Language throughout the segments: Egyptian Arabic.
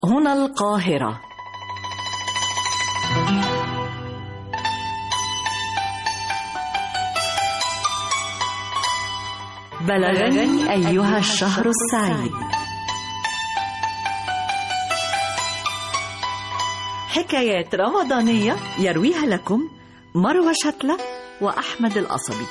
هنا القاهرة بلغني أيها الشهر السعيد حكايات رمضانية يرويها لكم مروى شتلة وأحمد القصبي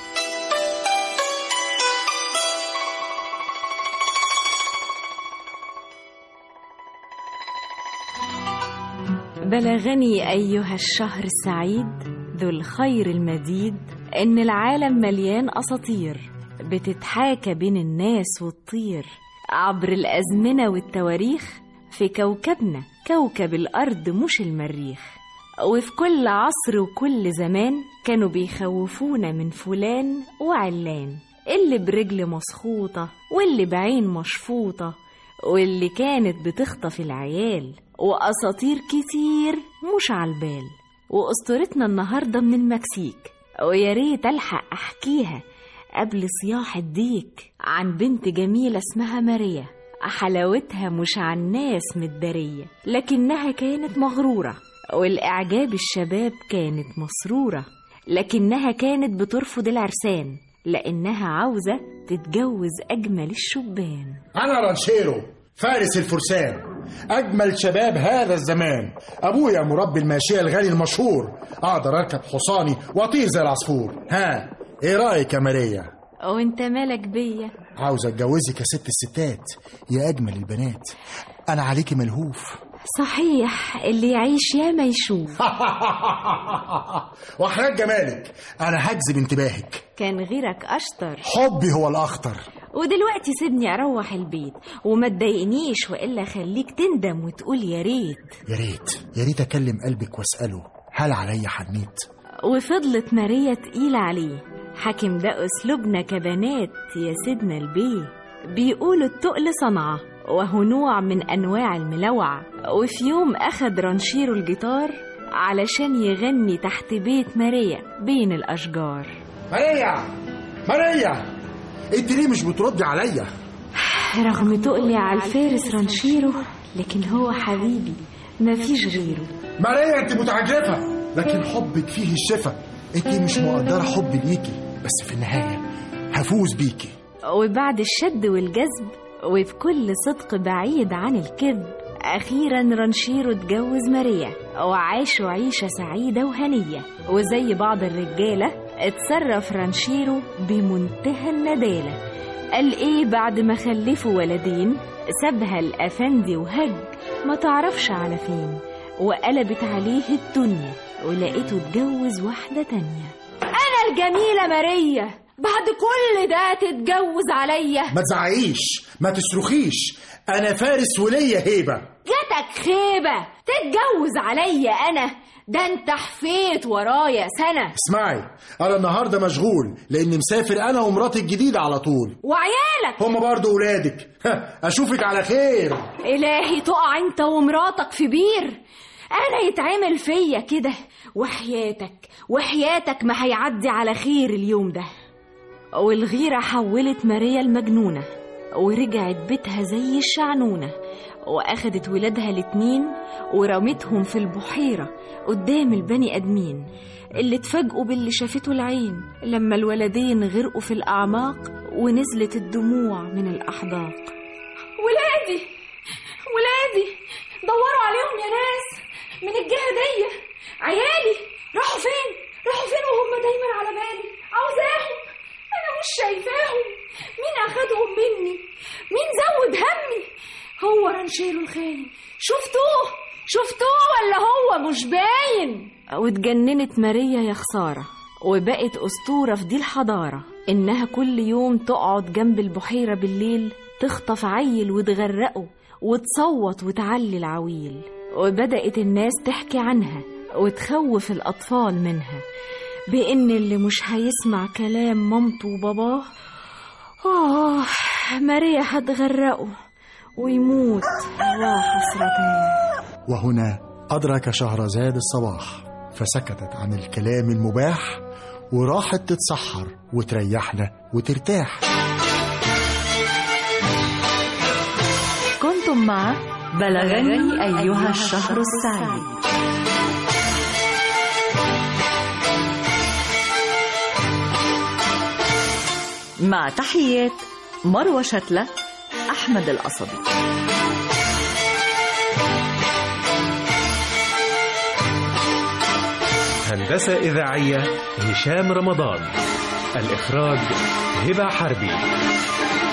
بلغني أيها الشهر السعيد ذو الخير المديد إن العالم مليان أساطير بتتحاكى بين الناس والطير عبر الأزمنة والتواريخ في كوكبنا كوكب الأرض مش المريخ وفي كل عصر وكل زمان كانوا بيخوفونا من فلان وعلان اللي برجل مسخوطة واللي بعين مشفوطة واللي كانت بتخطف العيال وأساطير كتير مش عالبال وأسطورتنا النهاردة من المكسيك ويا ريت ألحق أحكيها قبل صياح الديك عن بنت جميلة اسمها ماريا حلاوتها مش عن الناس متدارية لكنها كانت مغرورة والإعجاب الشباب كانت مسرورة لكنها كانت بترفض العرسان لأنها عاوزة تتجوز أجمل الشبان أنا رانشيرو فارس الفرسان أجمل شباب هذا الزمان أبويا مربي الماشية الغني المشهور أقدر أركب حصاني وأطير زي العصفور ها إيه رأيك يا ماريا؟ وانت مالك بيا عاوز أتجوزك يا ست الستات يا أجمل البنات أنا عليكي ملهوف صحيح اللي يعيش ياما يشوف وحياة جمالك أنا هجذب انتباهك كان غيرك أشطر حبي هو الأخطر ودلوقتي سيبني أروح البيت وما تضايقنيش وإلا خليك تندم وتقول يا ريت يا ريت يا ريت أكلم قلبك وأسأله هل عليا حنيت وفضلت ماريا تقيلة عليه حاكم ده أسلوبنا كبنات يا سيدنا البيه بيقولوا التقل صنعة وهو نوع من أنواع الملوعة وفي يوم أخد رانشيرو الجيتار علشان يغني تحت بيت ماريا بين الأشجار ماريا ماريا انت ليه مش بتردي عليا رغم تقلي على الفارس رانشيرو لكن هو حبيبي مفيش غيره ماريا انت متعجرفة لكن حبك فيه الشفا انت مش مقدرة حبي ليكي بس في النهاية هفوز بيكي وبعد الشد والجذب وبكل صدق بعيد عن الكذب أخيرا رانشيرو اتجوز ماريا وعاشوا عيشة سعيدة وهنية وزي بعض الرجالة اتصرف رانشيرو بمنتهى الندالة قال ايه بعد ما خلفوا ولدين سابها الأفندي وهج ما تعرفش على فين وقلبت عليه الدنيا ولقيته اتجوز واحدة تانية أنا الجميلة ماريا بعد كل ده تتجوز عليا ما تزعقيش ما تصرخيش انا فارس وليا هيبة جاتك خيبة تتجوز عليا أنا ده انت حفيت ورايا سنة اسمعي انا النهارده مشغول لاني مسافر انا ومراتي الجديده على طول وعيالك هما برضو ولادك اشوفك على خير إلهي تقع انت ومراتك في بير أنا يتعمل فيا كده وحياتك وحياتك ما هيعدي على خير اليوم ده والغيرة حولت ماريا المجنونة ورجعت بيتها زي الشعنونة وأخدت ولادها الاتنين ورمتهم في البحيرة قدام البني أدمين اللي اتفاجئوا باللي شافته العين لما الولدين غرقوا في الأعماق ونزلت الدموع من الأحداق ولادي ولادي دوروا عليهم يا ناس من الجهة دي عيالي راحوا فين راحوا فين وهم دايما على بالي عاوزاهم انا مش شايفاهم مين اخدهم مني مين زود همي هو رانشيرو الخاين شفتوه شفتوه ولا هو مش باين واتجننت ماريا يا خسارة وبقت أسطورة في دي الحضارة إنها كل يوم تقعد جنب البحيرة بالليل تخطف عيل وتغرقه وتصوت وتعلي العويل وبدأت الناس تحكي عنها وتخوف الأطفال منها بإن اللي مش هيسمع كلام مامته وباباه آه ماريا هتغرقه ويموت يا حسرتان وهنا أدرك شهرزاد الصباح فسكتت عن الكلام المباح وراحت تتسحر وتريحنا وترتاح كنتم مع بلغني أيها الشهر السعيد مع تحيات مروة شتلة أحمد القصبي هندسة إذاعية هشام رمضان الإخراج هبة حربي